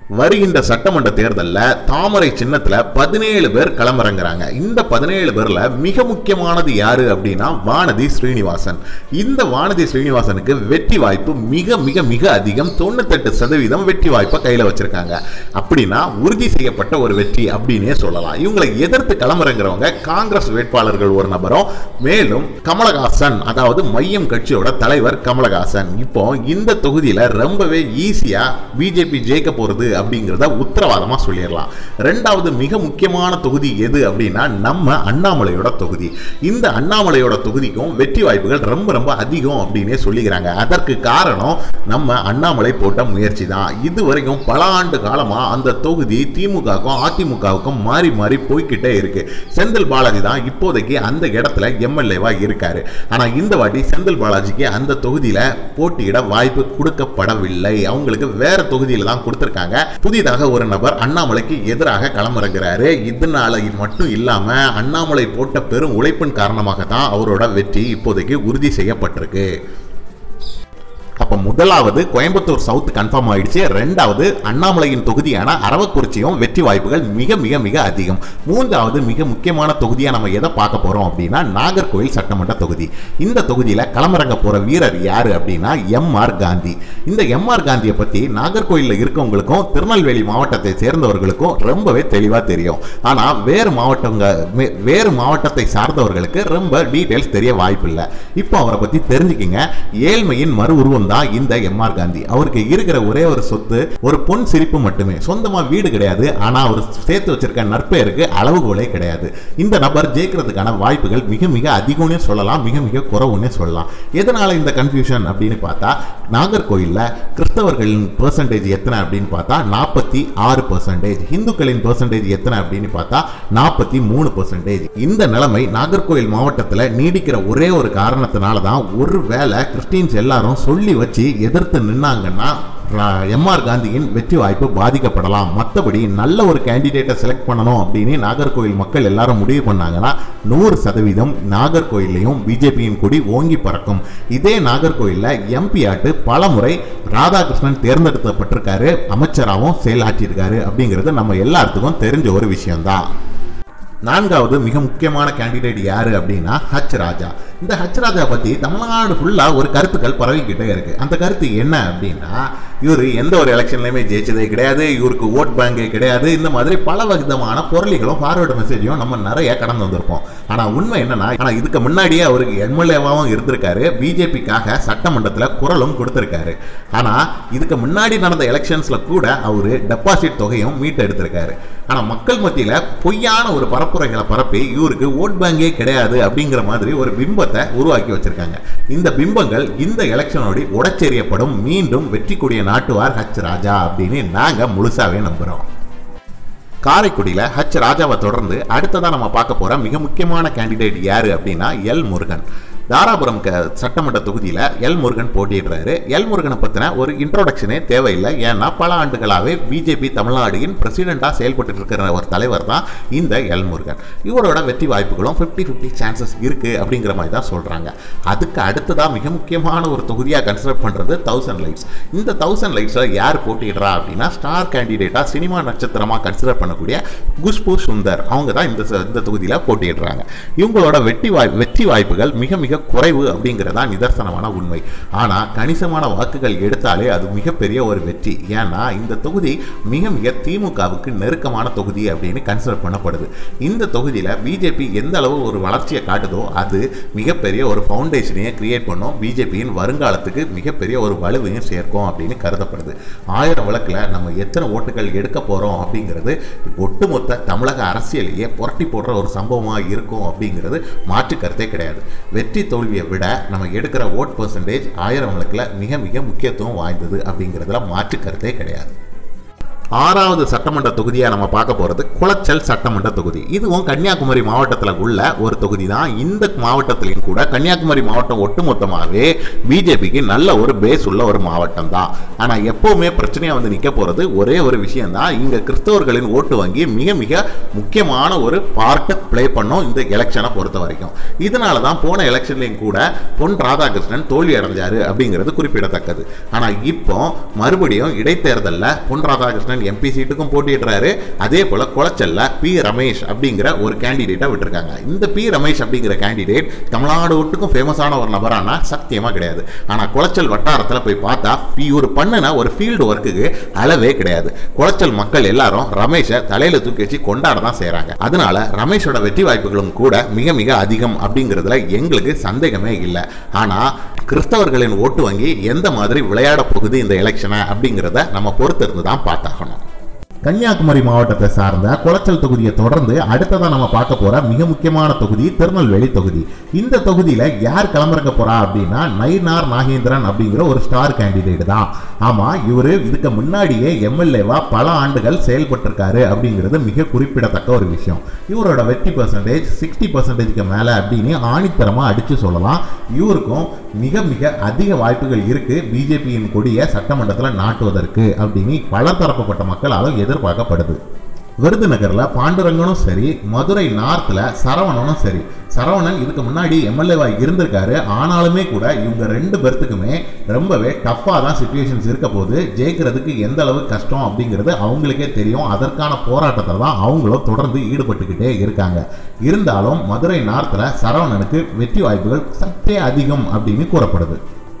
வருகின்ற சட்டமன்ற தேர்தலில் தாமரை சின்னத்தில் பதினேழு பேர் களமிறங்குறாங்க இந்த பதினேழு பேர்ல மிக முக்கியமானது யாரு அப்படின்னா வானதி ஸ்ரீனிவாசன் இந்த வானதி ஸ்ரீனிவாசனுக்கு வெற்றி வாய்ப்பு மிக மிக மிக அதிகம் தொண்ணூத்தெட்டு சதவீதம் வெற்றி வாய்ப்பை கையில் வச்சிருக்காங்க அப்படின்னா உறுதி செய்யப்பட்ட ஒரு வெற்றி அப்படின்னே சொல்லலாம் இவங்களை எதிர்த்து களமிறங்குறவங்க காங்கிரஸ் வேட்பாளர்கள் ஒரு நபரும் மேலும் கமலஹாசன் அதாவது மையம் கட்சியோட தலைவர் கமலஹாசன் இப்போ இந்த தொகுதியில ரொம்பவே ஈஸியா பிஜேபி ஜெயிக்க போறது அப்படிங்கிறத உத்தரவாதமா சொல்லிடலாம் ரெண்டாவது மிக முக்கியமான தொகுதி எது அப்படின்னா நம்ம அண்ணாமலையோட தொகுதி இந்த அண்ணாமலையோட தொகுதிக்கும் வெற்றி வாய்ப்புகள் ரொம்ப ரொம்ப அதிகம் அப்படின்னே சொல்லிக்கிறாங்க அதற்கு காரணம் நம்ம அண்ணாமலை போட்ட முயற்சி தான் இது வரைக்கும் பல ஆண்டு காலமா அந்த தொகுதி திமுகவுக்கும் அதிமுகவுக்கும் மாறி மாறி போய்க்கிட்டே இருக்கு செந்தில் பாலாஜி தான் இப்போதைக்கு அந்த இடத்துல எம்எல்ஏவா இருக்காரு ஆனா இந்த வாட்டி செந்தில் பாலாஜிக்கு அந்த தொகுதியில போட்டியிட வாய்ப்பு கொடுக்கப்படவில்லை அவங்களுக்கு வேற தொகுதியில தான் கொடுத்திருக்காங்க புதிதாக ஒரு நபர் அண்ணாமலைக்கு எதிராக களமிறங்குறாரு இதனால இது மட்டும் இல்லாம அண்ணாமலை போட்ட பெரும் உழைப்பின் காரணமாக தான் அவரோட வெற்றி இப்போதைக்கு உறுதி செய்யப்பட்டிருக்கு அப்ப முதலாவது கோயம்புத்தூர் சவுத் கன்ஃபார்ம் ஆயிடுச்சு ரெண்டாவது அண்ணாமலையின் தொகுதியான அரவக்குறிச்சியும் வெற்றி வாய்ப்புகள் மிக மிக மிக அதிகம் மூன்றாவது மிக முக்கியமான தொகுதியா நம்ம எதை பார்க்க போறோம் அப்படின்னா நாகர்கோவில் சட்டமன்ற தொகுதி இந்த தொகுதியில களமிறங்க போற வீரர் யாரு அப்படின்னா எம் ஆர் காந்தி இந்த எம் ஆர் காந்தியை பத்தி நாகர்கோயிலில் இருக்கவங்களுக்கும் திருநெல்வேலி மாவட்டத்தை சேர்ந்தவர்களுக்கும் ரொம்பவே தெளிவா தெரியும் ஆனா வேறு மாவட்டங்க மே- வேறு மாவட்டத்தை சார்ந்தவர்களுக்கு ரொம்ப டீடைல்ஸ் தெரிய வாய்ப்பில்லை இப்போ அவரை பத்தி தெரிஞ்சுக்கிங்க ஏழ்மையின் மறு உருவம் தான் இந்த எம்ஆர் காந்தி அவருக்கு இருக்கிற ஒரே ஒரு சொத்து ஒரு பொன் சிரிப்பு மட்டுமே சொந்தமா வீடு கிடையாது ஆனா அவர் சேர்த்து வச்சிருக்க நற்பெயருக்கு அளவுகோலே கிடையாது இந்த நபர் ஜெயிக்கிறதுக்கான வாய்ப்புகள் மிக மிக அதிகம்னே சொல்லலாம் மிக மிக குறைவுன்னே சொல்லலாம் எதனால இந்த கன்ஃபியூஷன் அப்படின்னு பார்த்தா நாகர்கோயில்ல கிறிஸ்தவர்களின் பெர்சன்டேஜ் எத்தனை அப்படின்னு பார்த்தா நாற்பத்தி ஆறு பெர்சன்டேஜ் இந்துக்களின் பெர்சன்டேஜ் எத்தனை அப்படின்னு பார்த்தா நாற்பத்தி மூணு பெர்சன்டேஜ் இந்த நிலைமை நாகர்கோயில் மாவட்டத்தில் நீடிக்கிற ஒரே ஒரு காரணத்தினால தான் ஒருவேளை கிறிஸ்டின்ஸ் எல்லாரும் சொல்லி வச்சு எதிர்த்து நின்னாங்கன்னா எம்ஆர் காந்தியின் வெற்றி வாய்ப்பு பாதிக்கப்படலாம் மற்றபடி நல்ல ஒரு கேண்டிடேட்டை செலக்ட் பண்ணணும் அப்படின்னு நாகர்கோயில் மக்கள் எல்லாரும் முடிவு பண்ணாங்கன்னா நூறு சதவீதம் நாகர்கோயிலையும் பிஜேபியின் கொடி ஓங்கி பறக்கும் இதே நாகர்கோயிலில் எம்பி ஆட்டு பல முறை ராதாகிருஷ்ணன் தேர்ந்தெடுக்கப்பட்டிருக்காரு அமைச்சராகவும் செயலாற்றியிருக்காரு அப்படிங்கிறது நம்ம எல்லாத்துக்கும் தெரிஞ்ச ஒரு விஷயம்தான் நான்காவது மிக முக்கியமான கேண்டிடேட் யாரு அப்படின்னா ஹச் ராஜா இந்த ஹச் ராஜா பத்தி தமிழ்நாடு ஃபுல்லா ஒரு கருத்துக்கள் பரவிக்கிட்டே இருக்கு அந்த கருத்து என்ன அப்படின்னா இவர் எந்த ஒரு எலெக்ஷன்லையுமே ஜெயிச்சதே கிடையாது இவருக்கு ஓட் பேங்கே கிடையாது இந்த மாதிரி பல விதமான பொருளிகளும் ஃபார்வர்டு மெசேஜையும் நம்ம நிறைய கடந்து வந்திருப்போம் ஆனா உண்மை என்னன்னா ஆனா இதுக்கு முன்னாடியே அவருக்கு எம்எல்ஏவாகவும் இருந்திருக்காரு பிஜேபிக்காக சட்டமன்றத்தில் குரலும் கொடுத்திருக்காரு ஆனா இதுக்கு முன்னாடி நடந்த எலெக்ஷன்ஸ்ல கூட அவரு டெபாசிட் தொகையும் மீட்டெடுத்திருக்காரு ஆனா மக்கள் மத்தியில பொய்யான ஒரு பரப்புரைகளை பரப்பி இவருக்கு ஓட் பேங்கே கிடையாது அப்படிங்கிற மாதிரி ஒரு பிம்பத்தை உருவாக்கி வச்சிருக்காங்க இந்த பிம்பங்கள் இந்த எலெக்ஷனோடு உடச்செறியப்படும் மீண்டும் வெற்றி கொடிய நாட்டுவார் ஹச் ராஜா அப்படின்னு நாங்க முழுசாவே நம்புறோம் காரைக்குடியில் ஹச் ராஜாவை தொடர்ந்து அடுத்ததாக நம்ம பார்க்க போகிற மிக முக்கியமான கேண்டிடேட் யாரு அப்படின்னா எல் முருகன் தாராபுரம் க சட்டமன்ற தொகுதியில் எல் முருகன் போட்டியிடுறாரு எல் முருகனை பற்றின ஒரு இன்ட்ரோடக்ஷனே தேவையில்லை ஏன்னா பல ஆண்டுகளாகவே பிஜேபி தமிழ்நாடின் பிரசிடெண்ட்டாக செயல்பட்டு இருக்கிற ஒரு தலைவர் தான் இந்த எல் முருகன் இவரோட வெற்றி வாய்ப்புகளும் ஃபிஃப்டி ஃபிஃப்டி சான்சஸ் இருக்குது அப்படிங்கிற மாதிரி தான் சொல்கிறாங்க அதுக்கு அடுத்ததாக மிக முக்கியமான ஒரு தொகுதியாக கன்சிடர் பண்ணுறது தௌசண்ட் லைட்ஸ் இந்த தௌசண்ட் லைட்ஸில் யார் போட்டியிடுறா அப்படின்னா ஸ்டார் கேண்டிடேட்டாக சினிமா நட்சத்திரமாக கன்சிடர் பண்ணக்கூடிய குஷ்பு சுந்தர் அவங்க தான் இந்த ச- இந்த தொகுதியில் போட்டியிடுறாங்க இவங்களோட வெற்றி வாய் வெற்றி வாய்ப்புகள் மிக மிக குறைவு அப்படிங்கிறதா நிதர்சனமான உண்மை ஆனால் கணிசமான வாக்குகள் எடுத்தாலே அது மிகப்பெரிய ஒரு வெற்றி ஏன்னா இந்த தொகுதி மிக மிக திமுகவுக்கு நெருக்கமான தொகுதி அப்படின்னு கன்சிடர் பண்ணப்படுது இந்த தொகுதியில் பிஜேபி எந்த அளவு ஒரு வளர்ச்சியை காட்டுதோ அது மிகப்பெரிய ஒரு ஃபவுண்டேஷனையே கிரியேட் பண்ணும் பிஜேபியின் வருங்காலத்துக்கு மிகப்பெரிய ஒரு வலுவையும் சேர்க்கும் அப்படின்னு கருதப்படுது ஆயிரம் விளக்கில் நம்ம எத்தனை ஓட்டுகள் எடுக்க போகிறோம் அப்படிங்கிறது ஒட்டுமொத்த தமிழக அரசியலையே புரட்டி போடுற ஒரு சம்பவமாக இருக்கும் அப்படிங்கிறது மாற்று கருத்தே கிடையாது வெற்றி தோல்வியை விட நம்ம எடுக்கிற ஓட் பர்சன்டேஜ் ஆயிரம் விளக்கில் மிக மிக முக்கியத்துவம் வாய்ந்தது அப்படிங்கிறதுல மாற்று கருத்தே கிடையாது ஆறாவது சட்டமன்ற தொகுதியாக நம்ம பார்க்க போகிறது குளச்சல் சட்டமன்ற தொகுதி இதுவும் கன்னியாகுமரி மாவட்டத்தில் உள்ள ஒரு தொகுதி தான் இந்த மாவட்டத்திலையும் கூட கன்னியாகுமரி மாவட்டம் ஒட்டுமொத்தமாகவே பிஜேபிக்கு நல்ல ஒரு பேஸ் உள்ள ஒரு மாவட்டம் தான் ஆனால் எப்போவுமே பிரச்சனையாக வந்து நிற்க போகிறது ஒரே ஒரு விஷயம் தான் இங்கே கிறிஸ்தவர்களின் ஓட்டு வங்கி மிக மிக முக்கியமான ஒரு பார்ட்டை ப்ளே பண்ணோம் இந்த எலெக்ஷனை பொறுத்த வரைக்கும் இதனால தான் போன எலெக்ஷன்லையும் கூட பொன் ராதாகிருஷ்ணன் தோல்வி அடைஞ்சாரு அப்படிங்கிறது குறிப்பிடத்தக்கது ஆனால் இப்போ மறுபடியும் இடைத்தேர்தலில் பொன் ராதாகிருஷ்ணன் அண்ணன் எம்பி சீட்டுக்கும் போட்டிடுறாரு அதே போல குளச்சல்ல பி ரமேஷ் அப்படிங்கிற ஒரு கேண்டிடேட்டை விட்டுருக்காங்க இந்த பி ரமேஷ் அப்படிங்கிற கேண்டிடேட் தமிழ்நாடு ஒட்டுக்கும் ஃபேமஸான ஒரு நபரானா சத்தியமா கிடையாது ஆனா குளச்சல் வட்டாரத்தில் போய் பார்த்தா இவர் பண்ணின ஒரு ஃபீல்டு ஒர்க்குக்கு அளவே கிடையாது குளச்சல் மக்கள் எல்லாரும் ரமேஷை தலையில தூக்கி வச்சு கொண்டாட தான் செய்றாங்க அதனால ரமேஷோட வெற்றி வாய்ப்புகளும் கூட மிக மிக அதிகம் அப்படிங்கிறதுல எங்களுக்கு சந்தேகமே இல்லை ஆனா கிறிஸ்தவர்களின் ஓட்டு வங்கி எந்த மாதிரி விளையாட போகுது இந்த எலெக்ஷனை அப்படிங்கிறத நம்ம பொறுத்திருந்து தான் பார்த்தாகணும் கன்னியாகுமரி மாவட்டத்தை சார்ந்த குளச்சல் தொகுதியை தொடர்ந்து அடுத்ததா நம்ம பார்க்க போற மிக முக்கியமான தொகுதி திருநெல்வேலி தொகுதி இந்த தொகுதியில யார் கிளம்புறக்க போறா அப்படின்னா நயினார் நாகேந்திரன் அப்படிங்கிற ஒரு ஸ்டார் கேண்டிடேட் தான் ஆமா இவரு இதுக்கு முன்னாடியே எம்எல்ஏவா பல ஆண்டுகள் செயல்பட்டிருக்காரு அப்படிங்கிறது மிக குறிப்பிடத்தக்க ஒரு விஷயம் இவரோட வெற்றி பர்சன்டேஜ் சிக்ஸ்டி பர்சன்டேஜ்க்கு மேல அப்படின்னு ஆணித்தரமா அடிச்சு சொல்லலாம் இவருக்கும் மிக மிக அதிக வாய்ப்புகள் இருக்கு பிஜேபியின் கொடியை சட்டமன்றத்தில் நாட்டுவதற்கு அப்படின்னு பலதரப்பட்ட மக்களாலும் எதிர்பார்க்கப்படுது விருதுநகர்ல பாண்டுரங்கனும் சரி மதுரை நார்த்ல சரவணனும் சரி சரவணன் இதுக்கு முன்னாடி எம்எல்ஏவா இருந்திருக்காரு ஆனாலுமே கூட இவங்க ரெண்டு பேர்த்துக்குமே ரொம்பவே டஃப்பாக தான் சுச்சுவேஷன்ஸ் இருக்க போது ஜெயிக்கிறதுக்கு எந்த அளவு கஷ்டம் அப்படிங்கிறது அவங்களுக்கே தெரியும் அதற்கான போராட்டத்தில் தான் அவங்களும் தொடர்ந்து ஈடுபட்டுக்கிட்டே இருக்காங்க இருந்தாலும் மதுரை நார்த்தில் சரவணனுக்கு வெற்றி வாய்ப்புகள் சற்றே அதிகம் அப்படின்னு கூறப்படுது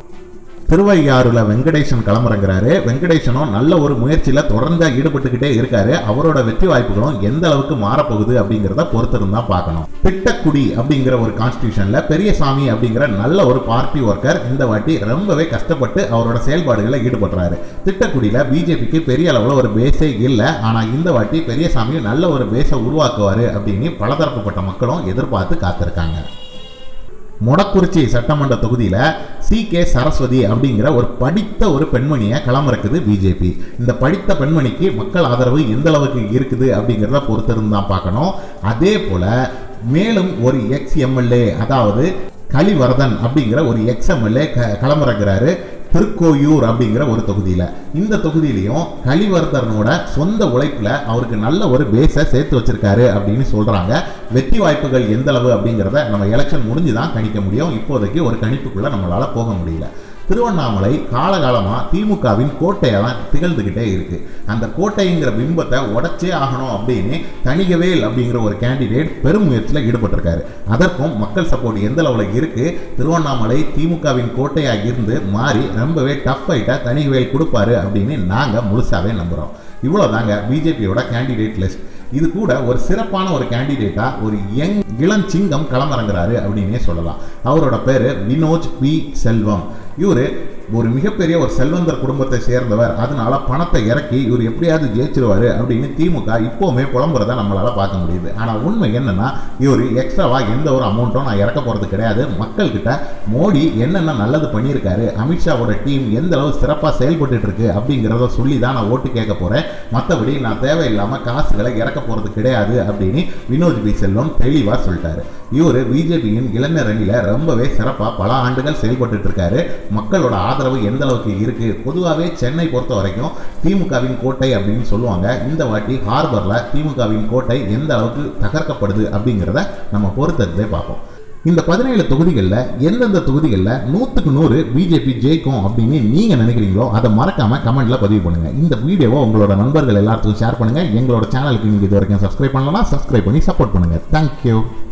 திருவையாறுல வெங்கடேசன் களமிறங்குறாரு வெங்கடேசனும் நல்ல ஒரு முயற்சியில தொடர்ந்து ஈடுபட்டுக்கிட்டே இருக்காரு அவரோட வெற்றி வாய்ப்புகளும் எந்த அளவுக்கு மாறப்போகுது அப்படிங்கிறத பொறுத்திருந்தா பார்க்கணும் திட்டக்குடி அப்படிங்கிற ஒரு கான்ஸ்டியூஷன்ல பெரியசாமி அப்படிங்கிற நல்ல ஒரு பார்ட்டி ஒர்க்கர் இந்த வாட்டி ரொம்பவே கஷ்டப்பட்டு அவரோட செயல்பாடுகளில் ஈடுபடுறாரு திட்டக்குடியில பிஜேபிக்கு பெரிய அளவில் ஒரு பேஸே இல்லை ஆனா இந்த வாட்டி பெரியசாமி நல்ல ஒரு பேஸை உருவாக்குவாரு அப்படின்னு பலதரப்பட்ட மக்களும் எதிர்பார்த்து காத்திருக்காங்க மொடக்குறிச்சி சட்டமன்ற தொகுதியில் சி கே சரஸ்வதி அப்படிங்கிற ஒரு படித்த ஒரு பெண்மணியை களமிறக்குது பிஜேபி இந்த படித்த பெண்மணிக்கு மக்கள் ஆதரவு எந்த அளவுக்கு இருக்குது அப்படிங்கிறத பொறுத்திருந்து தான் பார்க்கணும் அதே போல மேலும் ஒரு எக்ஸ் எம்எல்ஏ அதாவது கலிவர்தன் அப்படிங்கிற ஒரு எக்ஸ் எம்எல்ஏ க களமிறங்குறாரு திருக்கோயூர் அப்படிங்கிற ஒரு தொகுதியில் இந்த தொகுதியிலையும் கலிவர்தனோட சொந்த உழைப்பில் அவருக்கு நல்ல ஒரு பேஸை சேர்த்து வச்சிருக்காரு அப்படின்னு சொல்கிறாங்க வெற்றி வாய்ப்புகள் எந்த அளவு அப்படிங்கிறத நம்ம எலெக்ஷன் முடிஞ்சு தான் கணிக்க முடியும் இப்போதைக்கு ஒரு கணிப்புக்குள்ளே நம்மளால் போக முடியல திருவண்ணாமலை காலகாலமாக திமுகவின் கோட்டையாக தான் திகழ்ந்துக்கிட்டே இருக்கு அந்த கோட்டைங்கிற பிம்பத்தை உடச்சே ஆகணும் அப்படின்னு தணிகவேல் அப்படிங்கிற ஒரு கேண்டிடேட் பெரும் முயற்சியில் ஈடுபட்டிருக்காரு அதற்கும் மக்கள் சப்போர்ட் எந்த லெவலில் இருக்கு திருவண்ணாமலை திமுகவின் கோட்டையாக இருந்து மாறி ரொம்பவே டஃப் ஃபைட்டை தணிகவேல் கொடுப்பாரு அப்படின்னு நாங்கள் முழுசாவே நம்புகிறோம் இவ்வளோதாங்க பிஜேபியோட கேண்டிடேட் லிஸ்ட் இது கூட ஒரு சிறப்பான ஒரு கேண்டிடேட்டா ஒரு யங் இளஞ்சிங்கம் களமிறங்குறாரு அப்படின்னே சொல்லலாம் அவரோட பேரு வினோஜ் பி செல்வம் இவரு ஒரு மிகப்பெரிய ஒரு செல்வந்தர் குடும்பத்தை சேர்ந்தவர் அதனால பணத்தை இறக்கி இவர் எப்படியாவது ஜெயிச்சிருவாரு அப்படின்னு திமுக இப்போவுமே புலம்புறத நம்மளால பார்க்க முடியுது ஆனால் உண்மை என்னன்னா இவர் எக்ஸ்ட்ராவா எந்த ஒரு அமௌண்ட்டும் நான் இறக்க போறது கிடையாது மக்கள்கிட்ட மோடி என்னென்ன நல்லது பண்ணியிருக்காரு அமித்ஷாவோட டீம் எந்த அளவு சிறப்பாக செயல்பட்டு இருக்கு அப்படிங்கிறத சொல்லி தான் நான் ஓட்டு கேட்க போறேன் மற்றபடி நான் தேவையில்லாம காசுகளை இறக்க போறது கிடையாது அப்படின்னு வினோத் பி செல்வம் தெளிவாக சொல்லிட்டாரு இவர் பிஜேபியின் இளைஞர் அணியில ரொம்பவே சிறப்பாக பல ஆண்டுகள் செயல்பட்டு இருக்காரு மக்களோட ஆதரவு எந்த அளவுக்கு இருக்கு பொதுவாகவே சென்னை பொறுத்த வரைக்கும் திமுகவின் கோட்டை அப்படின்னு சொல்லுவாங்க இந்த வாட்டி ஹார்பர்ல திமுகவின் கோட்டை எந்த அளவுக்கு தகர்க்கப்படுது அப்படிங்கிறத நம்ம பொறுத்ததே பார்ப்போம் இந்த பதினேழு தொகுதிகளில் எந்தெந்த தொகுதிகளில் நூற்றுக்கு நூறு பிஜேபி ஜெயிக்கும் அப்படின்னு நீங்கள் நினைக்கிறீங்களோ அதை மறக்காம கமெண்ட்ல பதிவு பண்ணுங்க இந்த வீடியோவை உங்களோட நண்பர்கள் எல்லாத்துக்கும் ஷேர் பண்ணுங்க எங்களோட சேனலுக்கு நீங்கள் இது வரைக்கும் சப்ஸ்கிரைப் பண்ணலன்னா சப்ஸ்கிரைப் பண்ணி சப்போர்ட் பண்ணுங்க தேங்க்யூ